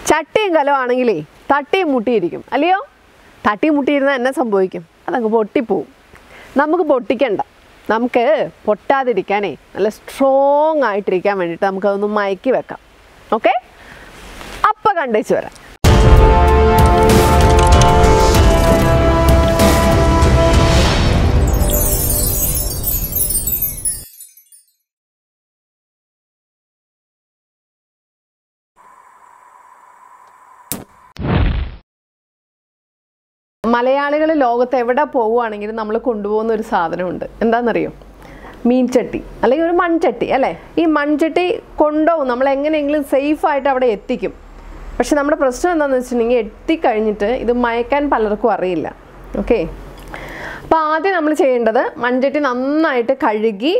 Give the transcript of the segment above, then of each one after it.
ചട്ടിയും കലം ആണെങ്കിലേ തട്ടിയും മുട്ടിയിരിക്കും അല്ലയോ തട്ടിയും മുട്ടിയിരുന്നാൽ എന്നെ സംഭവിക്കും അതങ്ങ് പൊട്ടിപ്പോവും നമുക്ക് പൊട്ടിക്കണ്ട നമുക്ക് പൊട്ടാതിരിക്കാനേ നല്ല സ്ട്രോങ് ആയിട്ടിരിക്കാൻ വേണ്ടിയിട്ട് നമുക്കതൊന്ന് മയക്കി വെക്കാം ഓക്കെ അപ്പം കണ്ടേച്ച് വരാം മലയാളികൾ ലോകത്ത് എവിടെ പോവുകയാണെങ്കിലും നമ്മൾ കൊണ്ടുപോകുന്ന ഒരു സാധനമുണ്ട് എന്താണെന്നറിയോ മീൻചട്ടി അല്ലെങ്കിൽ ഒരു മൺചട്ടി അല്ലേ ഈ മൺചട്ടി കൊണ്ടുപോകും നമ്മൾ എങ്ങനെയെങ്കിലും സേഫായിട്ട് അവിടെ എത്തിക്കും പക്ഷെ നമ്മുടെ പ്രശ്നം എന്താണെന്ന് വെച്ചിട്ടുണ്ടെങ്കിൽ എത്തിക്കഴിഞ്ഞിട്ട് ഇത് മയക്കാൻ പലർക്കും അറിയില്ല ഓക്കെ അപ്പോൾ ആദ്യം നമ്മൾ ചെയ്യേണ്ടത് മൺചട്ടി നന്നായിട്ട് കഴുകി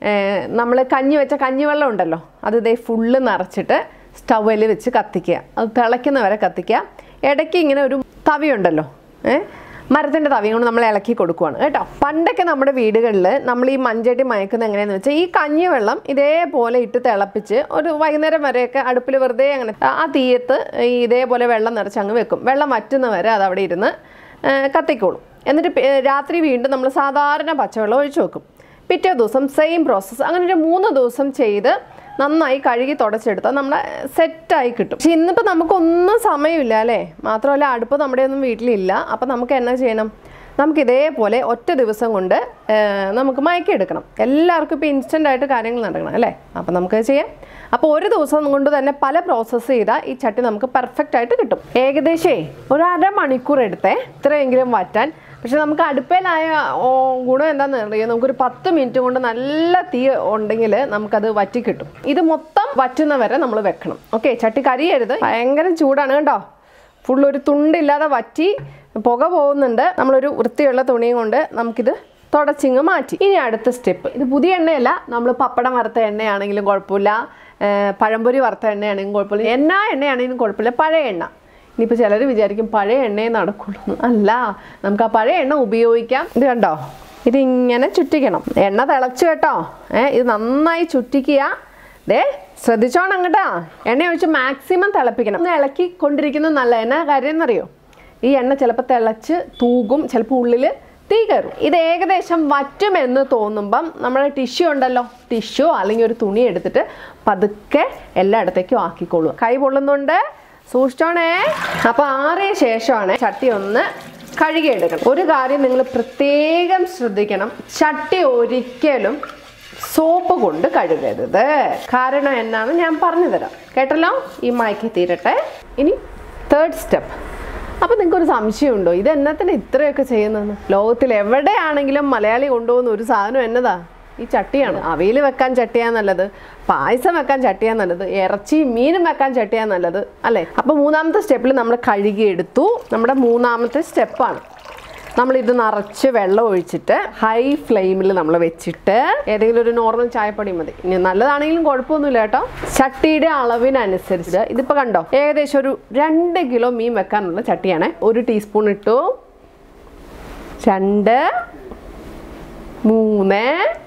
നമ്മൾ കഞ്ഞി വെച്ച കഞ്ഞിവെള്ളം ഉണ്ടല്ലോ അത് ഇതേ ഫുള്ള് നിറച്ചിട്ട് സ്റ്റൗവിൽ വെച്ച് കത്തിക്കുക അത് തിളയ്ക്കുന്ന വരെ കത്തിക്കുക ഇടയ്ക്ക് ഇങ്ങനെ ഒരു തവിയുണ്ടല്ലോ ഏ മരത്തിൻ്റെ തവിയും കൊണ്ട് നമ്മൾ ഇളക്കി കൊടുക്കുവാണ് കേട്ടോ പണ്ടൊക്കെ നമ്മുടെ വീടുകളിൽ നമ്മൾ ഈ മഞ്ചട്ടി മയക്കുന്നത് എങ്ങനെയാണെന്ന് വെച്ചാൽ ഈ കഞ്ഞിവെള്ളം ഇതേപോലെ ഇട്ട് തിളപ്പിച്ച് ഒരു വൈകുന്നേരം വരെയൊക്കെ അടുപ്പിൽ വെറുതെ അങ്ങനെ ആ തീയത്ത് ഈ ഇതേപോലെ വെള്ളം നിറച്ച് അങ്ങ് വെക്കും വെള്ളം വറ്റുന്ന വരെ അത് അവിടെ ഇരുന്ന് ഏ, കത്തിക്കോളും എന്നിട്ട് പി- രാത്രി വീണ്ടും നമ്മൾ സാധാരണ പച്ചവെള്ളം ഒഴിച്ചു വെക്കും പിറ്റേ ദിവസം സെയിം പ്രോസസ്സ് അങ്ങനെ ഒരു മൂന്ന് ദിവസം ചെയ്ത് നന്നായി കഴുകി തുടച്ചെടുത്താൽ നമ്മുടെ സെറ്റായി കിട്ടും പക്ഷെ ഇന്നിപ്പോൾ നമുക്കൊന്നും സമയമില്ല അല്ലേ മാത്രമല്ല അടുപ്പ് നമ്മുടെ ഒന്നും വീട്ടിലില്ല അപ്പം നമുക്ക് എന്നാ ചെയ്യണം നമുക്ക് ഇതേപോലെ ഒറ്റ ദിവസം കൊണ്ട് ആ, നമുക്ക് മയക്കിയെടുക്കണം എല്ലാവർക്കും ഇപ്പോൾ ഇൻസ്റ്റൻ്റ് ആയിട്ട് കാര്യങ്ങൾ നടക്കണം അല്ലേ അപ്പം നമുക്കത് ചെയ്യാം അപ്പോൾ ഒരു ദിവസം കൊണ്ട് തന്നെ പല പ്രോസസ്സ് ചെയ്താൽ ഈ ചട്ടി നമുക്ക് പെർഫെക്റ്റ് ആയിട്ട് കിട്ടും ഏകദേശം ഒരു അരമണിക്കൂർ എടുത്തേ ഇത്രയെങ്കിലും വറ്റാൻ പക്ഷെ നമുക്ക് അടുപ്പയിലായ ഓ, ഗുണം എന്താണെന്ന് അറിയാം നമുക്കൊരു പത്ത് മിനിറ്റ് കൊണ്ട് നല്ല തീ ഉണ്ടെങ്കിൽ നമുക്കത് വറ്റി കിട്ടും ഇത് മൊത്തം വറ്റുന്ന വരെ നമ്മൾ വെക്കണം ഓക്കെ ചട്ടി കരിയരുത് ഭയങ്കര ചൂടാണ് കേട്ടോ ഫുൾ ഒരു തുണ്ടില്ലാതെ വറ്റി പുക പോകുന്നുണ്ട് നമ്മളൊരു വൃത്തിയുള്ള തുണിയും കൊണ്ട് നമുക്കിത് തുടച്ചിങ്ങ് മാറ്റി ഇനി അടുത്ത സ്റ്റെപ്പ് ഇത് പുതിയ എണ്ണയല്ല നമ്മൾ പപ്പടം വറുത്ത എണ്ണയാണെങ്കിലും കുഴപ്പമില്ല ഏർ പഴംപൊരി വറുത്ത എണ്ണയാണെങ്കിലും കുഴപ്പമില്ല എന്നാ എണ്ണയാണെങ്കിലും കുഴപ്പമില്ല പഴയ എണ്ണ ഇനിയിപ്പോൾ ചിലർ വിചാരിക്കും പഴയ എണ്ണയെ നടക്കുള്ളൂ എന്ന്. അല്ല നമുക്ക് ആ പഴയ എണ്ണ ഉപയോഗിക്കാം ഇത് കണ്ടോ ഇതിങ്ങനെ ചുറ്റിക്കണം എണ്ണ തിളച്ചു കേട്ടോ ഏ ഇത് നന്നായി ചുറ്റിക്കുക ദേ ശ്രദ്ധിച്ചോണം കേട്ടോ എണ്ണ ഒഴിച്ച് മാക്സിമം തിളപ്പിക്കണം ഒന്ന് ഇളക്കി കൊണ്ടിരിക്കുന്നത് നല്ല എന്നാ കാര്യം എന്നറിയോ ഈ എണ്ണ ചിലപ്പോൾ തിളച്ച് തൂകും ചിലപ്പോൾ ഉള്ളിൽ തീ കയറും ഇത് ഏകദേശം വറ്റുമെന്ന് തോന്നുമ്പം നമ്മുടെ ടിഷ്യൂ ഉണ്ടല്ലോ ടിഷ്യൂ അല്ലെങ്കിൽ ഒരു തുണി എടുത്തിട്ട് പതുക്കെ എല്ലായിടത്തേക്കും ആക്കിക്കോളൂ കൈ പൊള്ളുന്നുണ്ട് സൂക്ഷിച്ചോണേ അപ്പോൾ ആറിയ ശേഷമാണ് ചട്ടി ഒന്ന് കഴുകിയെടുക്കണം ഒരു കാര്യം നിങ്ങൾ പ്രത്യേകം ശ്രദ്ധിക്കണം ചട്ടി ഒരിക്കലും സോപ്പ് കൊണ്ട് കഴുകരുത് കാരണം എന്നാന്ന് ഞാൻ പറഞ്ഞു തരാം കേട്ടല്ലോ ഈ മയക്കി തീരട്ടെ ഇനി തേർഡ് സ്റ്റെപ്പ് അപ്പൊ നിങ്ങൾക്ക് ഒരു സംശയമുണ്ടോ ഇത് എന്നത്തിന് ഇത്രയൊക്കെ ചെയ്യുന്നതെന്ന് ലോകത്തിൽ എവിടെയാണെങ്കിലും മലയാളി കൊണ്ടുപോകുന്ന ഒരു സാധനം എന്നതാ ഈ ചട്ടിയാണ് അവിയൽ വെക്കാൻ ചട്ടിയാ നല്ലത് പായസം വെക്കാൻ ചട്ടിയാ നല്ലത് ഇറച്ചി മീനും വെക്കാൻ ചട്ടിയാ നല്ലത് അല്ലേ അപ്പൊ മൂന്നാമത്തെ സ്റ്റെപ്പിൽ നമ്മൾ കഴുകിയെടുത്തു നമ്മുടെ മൂന്നാമത്തെ സ്റ്റെപ്പാണ് നമ്മളിത് നിറച്ച് വെള്ളം ഒഴിച്ചിട്ട് ഹൈ ഫ്ലെയിമിൽ നമ്മൾ വെച്ചിട്ട് ഏതെങ്കിലും ഒരു നോർമൽ ചായപ്പൊടി മതി ഇനി നല്ലതാണെങ്കിലും കുഴപ്പമൊന്നുമില്ല കേട്ടോ ചട്ടിയുടെ അളവിനനുസരിച്ച് ഇതിപ്പോൾ കണ്ടോ ഏകദേശം ഒരു രണ്ട് കിലോ മീൻ വെക്കാനുള്ള ചട്ടിയാണേ ഒരു ടീസ്പൂൺ ഇട്ടു രണ്ട് മൂന്ന്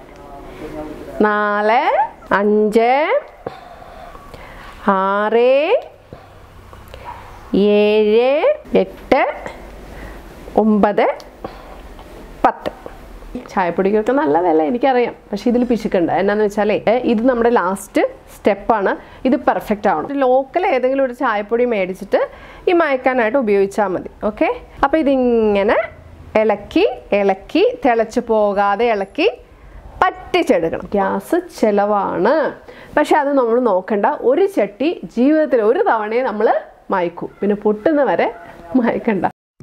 നാല് അഞ്ച് ആറ് ഏഴ് എട്ട് ഒമ്പത് പത്ത് ചായപ്പൊടിക്കൊക്കെ നല്ല വില എനിക്കറിയാം പക്ഷെ ഇതിൽ പിശുക്കുണ്ട് എന്നാന്ന് വെച്ചാലേ ഏ, ഇത് നമ്മുടെ ലാസ്റ്റ് സ്റ്റെപ്പാണ് ഇത് പെർഫെക്റ്റ് ആവണം ലോക്കൽ ഏതെങ്കിലും ഒരു ചായപ്പൊടി മേടിച്ചിട്ട് ഈ മയക്കാനായിട്ട് ഉപയോഗിച്ചാൽ മതി ഓക്കെ അപ്പോൾ ഇതിങ്ങനെ ഇളക്കി ഇളക്കി തിളച്ച് പോകാതെ ഇളക്കി പറ്റിച്ചെടുക്കണം ഗ്യാസ് ചിലവാണ് പക്ഷെ അത് നമ്മൾ നോക്കണ്ട ഒരു ചട്ടി ജീവിതത്തിൽ ഒരു തവണയെ നമ്മൾ മയക്കൂ പിന്നെ പൊട്ടുന്ന വരെ മയക്കണ്ട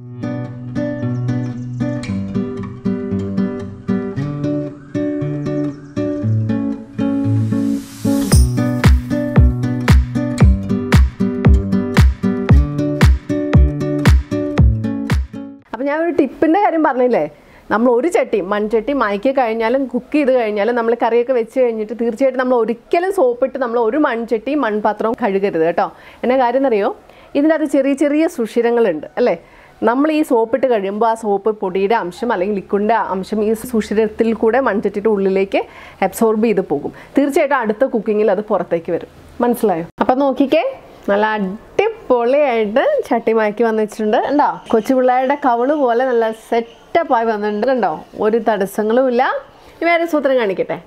അപ്പം ഞാൻ ഒരു ടിപ്പിൻ്റെ കാര്യം പറഞ്ഞില്ലേ നമ്മൾ ഒരു ചട്ടി മൺചട്ടി മയക്കി കഴിഞ്ഞാലും കുക്ക് ചെയ്ത് കഴിഞ്ഞാലും നമ്മൾ കറിയൊക്കെ വെച്ച് കഴിഞ്ഞിട്ട് തീർച്ചയായിട്ടും നമ്മൾ ഒരിക്കലും സോപ്പിട്ട് നമ്മൾ ഒരു മൺചട്ടി മൺപാത്രവും കഴുകരുത് കേട്ടോ എന്നാ കാര്യം എന്നറിയോ ഇതിൻ്റെ അത് ചെറിയ ചെറിയ സുഷിരങ്ങളുണ്ട് അല്ലേ നമ്മൾ ഈ സോപ്പിട്ട് കഴിയുമ്പോൾ ആ സോപ്പ് പൊടിയുടെ അംശം അല്ലെങ്കിൽ ലിക്വിഡിൻ്റെ അംശം ഈ സുഷിരത്തിൽ കൂടെ മൺചട്ടിയുടെ ഉള്ളിലേക്ക് അബ്സോർബ് ചെയ്ത് പോകും തീർച്ചയായിട്ടും അടുത്ത കുക്കിങ്ങിൽ അത് പുറത്തേക്ക് വരും മനസ്സിലായോ അപ്പം നോക്കിക്കേ നല്ല അടിപൊളിയായിട്ട് ചട്ടി മാക്കി വന്നിട്ടുണ്ട് ഉണ്ടോ കൊച്ചു പിള്ളേരുടെ കവള് പോലെ നല്ല സെറ്റപ്പായി വന്നിട്ടുണ്ട് കണ്ടോ ഒരു തടസ്സങ്ങളും ഇല്ല ഇനി വേറെ സൂത്രം കാണിക്കട്ടെ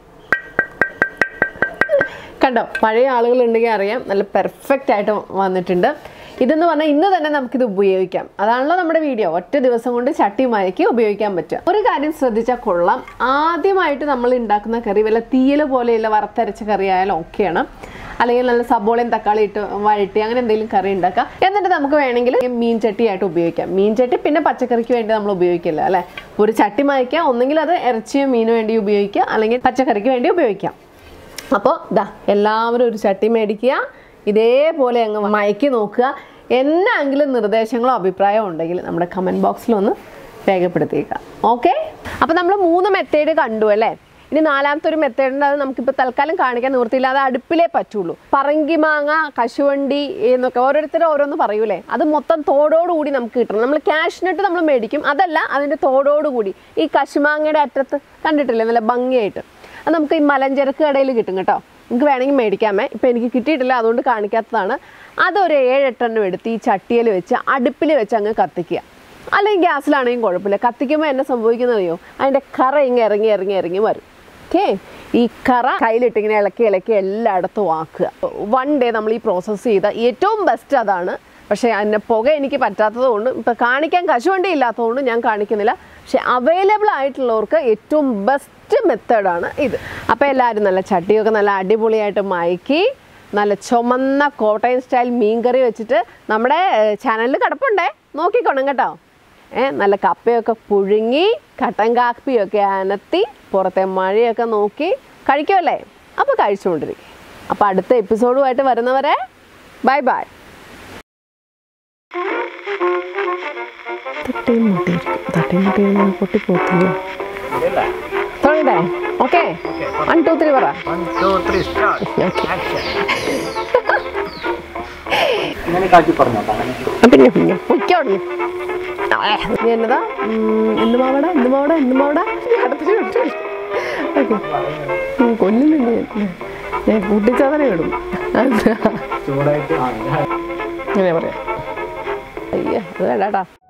കണ്ടോ പഴയ ആളുകളുണ്ടെങ്കിൽ അറിയാം നല്ല പെർഫെക്റ്റ് ആയിട്ട് വന്നിട്ടുണ്ട് ഇതെന്ന് പറഞ്ഞാൽ ഇന്ന് തന്നെ നമുക്കിത് ഉപയോഗിക്കാം അതാണല്ലോ നമ്മുടെ വീഡിയോ ഒറ്റ ദിവസം കൊണ്ട് ചട്ടി മയക്കി ഉപയോഗിക്കാൻ പറ്റുക ഒരു കാര്യം ശ്രദ്ധിച്ചാൽ കൊള്ളാം ആദ്യമായിട്ട് നമ്മൾ ഉണ്ടാക്കുന്ന കറി വല്ല തീയൽ പോലെയുള്ള വറുത്തരച്ച കറി ആയാലും ഓക്കെയാണ് അല്ലെങ്കിൽ നല്ല സബോളയും തക്കാളി ഇട്ട് വഴട്ടി അങ്ങനെ എന്തെങ്കിലും കറി ഉണ്ടാക്കാം എന്നിട്ട് നമുക്ക് വേണമെങ്കിൽ മീൻ ചട്ടിയായിട്ട് ഉപയോഗിക്കാം മീൻ ചട്ടി പിന്നെ പച്ചക്കറിക്ക് വേണ്ടി നമ്മൾ ഉപയോഗിക്കില്ല അല്ലേ ഒരു ചട്ടി മയക്കുക ഒന്നെങ്കിൽ അത് ഇറച്ചിയോ മീനോ വേണ്ടി ഉപയോഗിക്കുക അല്ലെങ്കിൽ പച്ചക്കറിക്ക് വേണ്ടി ഉപയോഗിക്കാം അപ്പോൾ ഇതാ എല്ലാവരും ഒരു ചട്ടി മേടിക്കുക ഇതേപോലെ അങ്ങ് മയക്കി നോക്കുക എന്നാണെങ്കിലും നിർദ്ദേശങ്ങളോ അഭിപ്രായമോ ഉണ്ടെങ്കിൽ നമ്മുടെ കമൻറ്റ് ബോക്സിൽ ഒന്ന് രേഖപ്പെടുത്തിയേക്കാം ഓക്കെ അപ്പോൾ നമ്മൾ മൂന്ന് മെത്തേഡ് കണ്ടു അല്ലേ ഇനി നാലാമത്തെ ഒരു മെത്തേഡ് ഉണ്ട് അത് നമുക്കിപ്പോൾ തൽക്കാലം കാണിക്കാൻ നിവൃത്തിയില്ല അത് അടുപ്പിലേ പറ്റുള്ളൂ പറങ്കി മാങ്ങ കശുവണ്ടി എന്നൊക്കെ ഓരോരുത്തരും ഓരോന്ന് പറയൂലേ അത് മൊത്തം തോടോടുകൂടി നമുക്ക് കിട്ടണം നമ്മൾ ക്യാഷിനിട്ട് നമ്മൾ മേടിക്കും അതല്ല അതിൻ്റെ തോടോടുകൂടി ഈ കശുമാങ്ങയുടെ അറ്റത്ത് കണ്ടിട്ടില്ലേ നല്ല ഭംഗിയായിട്ട് അത് നമുക്ക് ഈ മലഞ്ചരക്ക് കടയിൽ കിട്ടും കേട്ടോ നമുക്ക് വേണമെങ്കിൽ മേടിക്കാമേ ഇപ്പം എനിക്ക് കിട്ടിയിട്ടില്ല അതുകൊണ്ട് കാണിക്കാത്തതാണ് അതൊരു ഏഴെട്ടെണ്ണം എടുത്ത് ഈ ചട്ടിയിൽ വെച്ച് അടുപ്പിൽ വെച്ച് അങ്ങ് കത്തിക്കുക അല്ലെങ്കിൽ ഗ്യാസിലാണെങ്കിലും കുഴപ്പമില്ല കത്തിക്കുമ്പോൾ എന്നെ സംഭവിക്കുന്നറിയോ അതിൻ്റെ കറ ഇങ്ങനെ ഇറങ്ങി ഇറങ്ങി ഇറങ്ങി വരും ഓക്കെ ഈ കറ കയ്യിലിട്ട് ഇങ്ങനെ ഇളക്കി ഇളക്കി എല്ലായിടത്തും ആക്കുക വൺ ഡേ നമ്മൾ ഈ പ്രോസസ്സ് ചെയ്ത ഏറ്റവും ബെസ്റ്റ് അതാണ് പക്ഷേ അതിൻ്റെ പുക എനിക്ക് പറ്റാത്തത് കൊണ്ട് ഇപ്പം കാണിക്കാൻ കശുവണ്ടി ഇല്ലാത്തതുകൊണ്ട് ഞാൻ കാണിക്കുന്നില്ല പക്ഷെ അവൈലബിൾ ആയിട്ടുള്ളവർക്ക് ഏറ്റവും ബെസ്റ്റ് മെത്തേഡാണ് ഇത് അപ്പോൾ എല്ലാവരും നല്ല ചട്ടിയൊക്കെ നല്ല അടിപൊളിയായിട്ട് മയക്കി നല്ല ചുമന്ന കോട്ടയം സ്റ്റൈൽ മീൻകറി വെച്ചിട്ട് നമ്മുടെ ചാനലിൽ കിടപ്പുണ്ടേ നോക്കിക്കോണം കേട്ടോ ഏ നല്ല കപ്പയൊക്കെ പുഴുങ്ങി കട്ടൻ കാപ്പിയൊക്കെ അനത്തി പുറത്തെ മഴയൊക്കെ നോക്കി കഴിക്കുമല്ലേ അപ്പോൾ കഴിച്ചുകൊണ്ടിരിക്കും അപ്പോൾ അടുത്ത എപ്പിസോഡുമായിട്ട് വരുന്നവരെ ബൈ ബൈ തട്ടിയും മുട്ടിയിരിക്കും തട്ടിയും മുട്ടിയും പൊട്ടിപ്പോത്തില്ലോ ഇല്ല തുടങ്ങട്ടെ ഓക്കെ വൺ ടു ത്രീ പറ one two three start Okay. Action ഇങ്ങനെ കാട്ടി പറഞ്ഞോട്ടാ പിന്നെ പിന്നെ പൊയ്ക്കോടു നീ എന്നതാ ഉം, എന്ത് മാവട എന്ത് മാവട എന്ത് മാവട ഓക്കെ കൊല്ലുന്നുണ്ട് ഞാൻ ഞാൻ കൂട്ടിച്ചാതനെ വിടും ചൂടായിട്ട് ആ അങ്ങനെ പറയാം അയ്യ അത് വേണ്ടാട്ടാ